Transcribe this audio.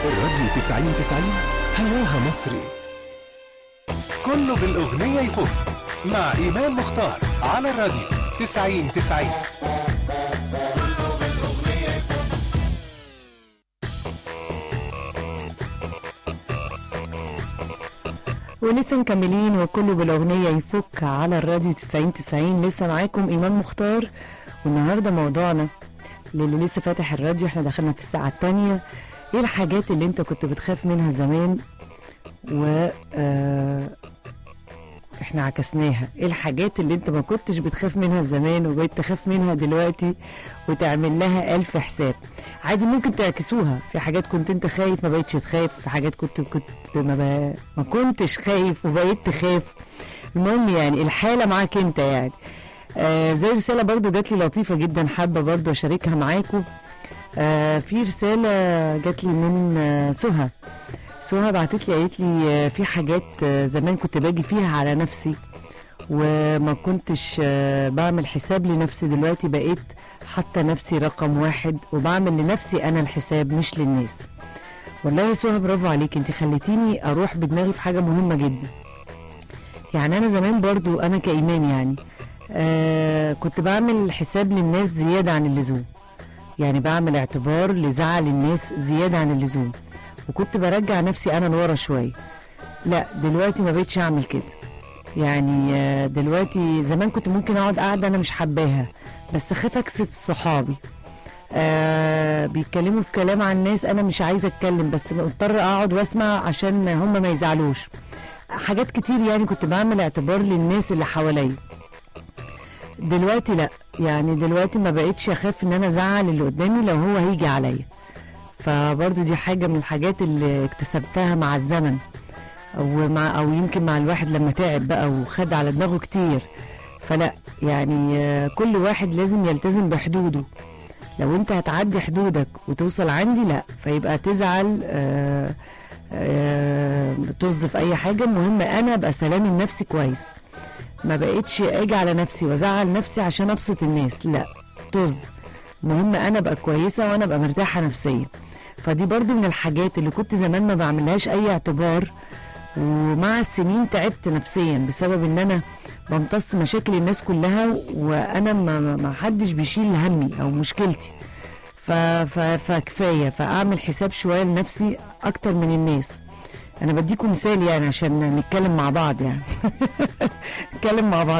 الراديو 90 90 هواها مصري كله بالأغنية يفوت مع إيمان مختار على الراديو 90 90 ولسه مكملين وكله بالاغنيه يفك على الراديو 90 90 لسه معاكم ايمان مختار والنهارده موضوعنا للي لسه فاتح الراديو احنا دخلنا في الساعه الثانيه ايه الحاجات اللي انت كنت بتخاف منها زمان و آه احنا عكسناها ايه الحاجات اللي انت ما كنتش بتخاف منها زمان وبقيت تخاف منها دلوقتي وتعمل لها الف حساب عادي ممكن تعكسوها في حاجات كنت انت خايف ما بقيتش تخاف في حاجات كنت كنت ما, ب... ما كنتش خايف وبقيت تخاف المهم يعني الحاله معاك انت يعني آه زي رساله برضو جات لي لطيفه جدا حابه برضو اشاركها معاكم آه في رساله جات لي من آه سهى سهى بعتت لي قالت لي آه في حاجات آه زمان كنت باجي فيها على نفسي وما كنتش آه بعمل حساب لنفسي دلوقتي بقيت حتى نفسي رقم واحد وبعمل لنفسي انا الحساب مش للناس والله يا سهى برافو عليك انت خليتيني اروح بدماغي في حاجه مهمه جدا يعني انا زمان برضو انا كايمان يعني آه كنت بعمل حساب للناس زياده عن اللزوم يعني بعمل اعتبار لزعل الناس زياده عن اللزوم وكنت برجع نفسي انا لورا شويه لا دلوقتي ما بقتش اعمل كده يعني آه دلوقتي زمان كنت ممكن اقعد قاعده انا مش حباها بس اخاف اكسف صحابي آه بيتكلموا في كلام عن ناس انا مش عايزه اتكلم بس مضطر اقعد واسمع عشان هم ما يزعلوش حاجات كتير يعني كنت بعمل اعتبار للناس اللي حواليا دلوقتي لا يعني دلوقتي ما بقتش اخاف ان انا ازعل اللي قدامي لو هو هيجي عليا فبرضو دي حاجه من الحاجات اللي اكتسبتها مع الزمن او مع او يمكن مع الواحد لما تعب بقى وخد على دماغه كتير فلا يعني آه، كل واحد لازم يلتزم بحدوده لو انت هتعدي حدودك وتوصل عندي لا فيبقى تزعل آه، آه، طز في اي حاجه المهم انا ابقى سلامي النفسي كويس ما بقتش اجي على نفسي وازعل نفسي عشان ابسط الناس لا طز المهم انا ابقى كويسه وانا ابقى مرتاحه نفسيا فدي برضو من الحاجات اللي كنت زمان ما بعملهاش اي اعتبار ومع السنين تعبت نفسيا بسبب ان انا بمتص مشاكل الناس كلها وانا ما, ما ما حدش بيشيل همي او مشكلتي ف ف فكفايه فاعمل حساب شويه لنفسي اكتر من الناس انا بديكم مثال يعني عشان نتكلم مع بعض يعني نتكلم مع بعض